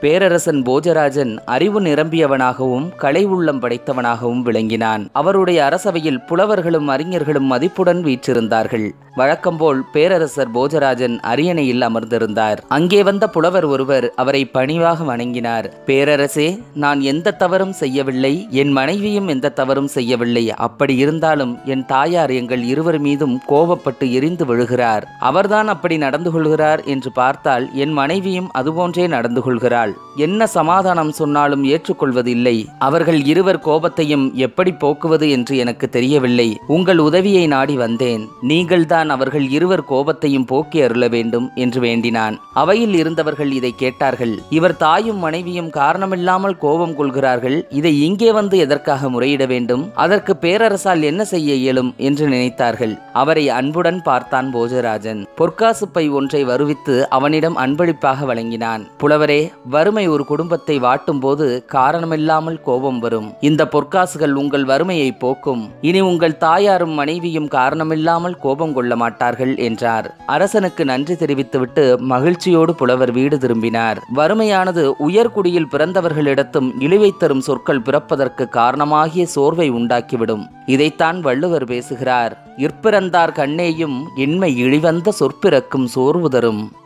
பேரரசன் போஜராஜன் அறிவு நிரம்பியவனாகவும் கலை உள்ளம் படைத்தவனாகவும் விளங்கினான் அவருடைய அரசவையில் புலவர்களும் அறிஞர்களும் மதிப்புடன் வீற்றிருந்தார்கள் வழக்கம்போல் பேரரசர் போஜராஜன் அரியணையில் அமர்ந்திருந்தார் அங்கே வந்த புலவர் ஒருவர் அவரை பணிவாக வணங்கினார் பேரரசே நான் எந்த தவறும் செய்யவில்லை என் மனைவியும் எந்த தவறும் செய்யவில்லை அப்படி இருந்தாலும் என் தாயார் எங்கள் இருவர் மீதும் கோபப்பட்டு எரிந்து விழுகிறார் அவர்தான் அப்படி நடந்து கொள்கிறார் என்று பார்த்தால் என் மனைவியும் அதுபோன்றே நடந்து கொள்கிறாள் என்ன சமாதானம் சொன்னாலும் ஏற்றுக்கொள்வதில்லை அவர்கள் இருவர் கோபத்தையும் எப்படி போக்குவது என்று எனக்கு தெரியவில்லை உங்கள் உதவியை நாடி வந்தேன் நீங்கள்தான் அவர்கள் இருவர் கோபத்தையும் போக்கி அருள வேண்டும் என்று வேண்டினான் அவையில் இருந்தவர்கள் இதை கேட்டார்கள் இவர் தாயும் மனைவியும் காரணமில்லாமல் கோபம் கொள்கிறார்கள் இதை இங்கே வந்து எதற்காக முறையிட வேண்டும் அதற்கு பேரரசால் என்ன செய்ய இயலும் என்று நினைத்தார்கள் அவரை அன்புடன் பார்த்தான் போஜராஜன் பொற்காசு பை ஒன்றை வருவித்து அவனிடம் அன்பளிப்பாக வழங்கினான் புலவரே வறுமை ஒரு குடும்பத்தை வாட்டும் போது காரணமில்லாமல் கோபம் வரும் இந்த பொற்காசுகள் உங்கள் வறுமையை போக்கும் இனி உங்கள் தாயாரும் மனைவியும் காரணமில்லாமல் கோபம் கொள்ள மாட்டார்கள் என்றார் அரசனுக்கு நன்றி தெரிவித்துவிட்டு மகிழ்ச்சியோடு புலவர் வீடு திரும்பினார் வறுமையானது உயர்குடியில் பிறந்தவர்களிடத்தும் இழிவை தரும் சொற்கள் பிறப்பதற்கு காரணமாகிய சோர்வை உண்டாக்கிவிடும் இதைத்தான் வள்ளுவர் பேசுகிறார் இற்பிறந்தார் கண்ணேயும் இன்மை இழிவந்த சொற்பிறக்கும் சோர்வு தரும்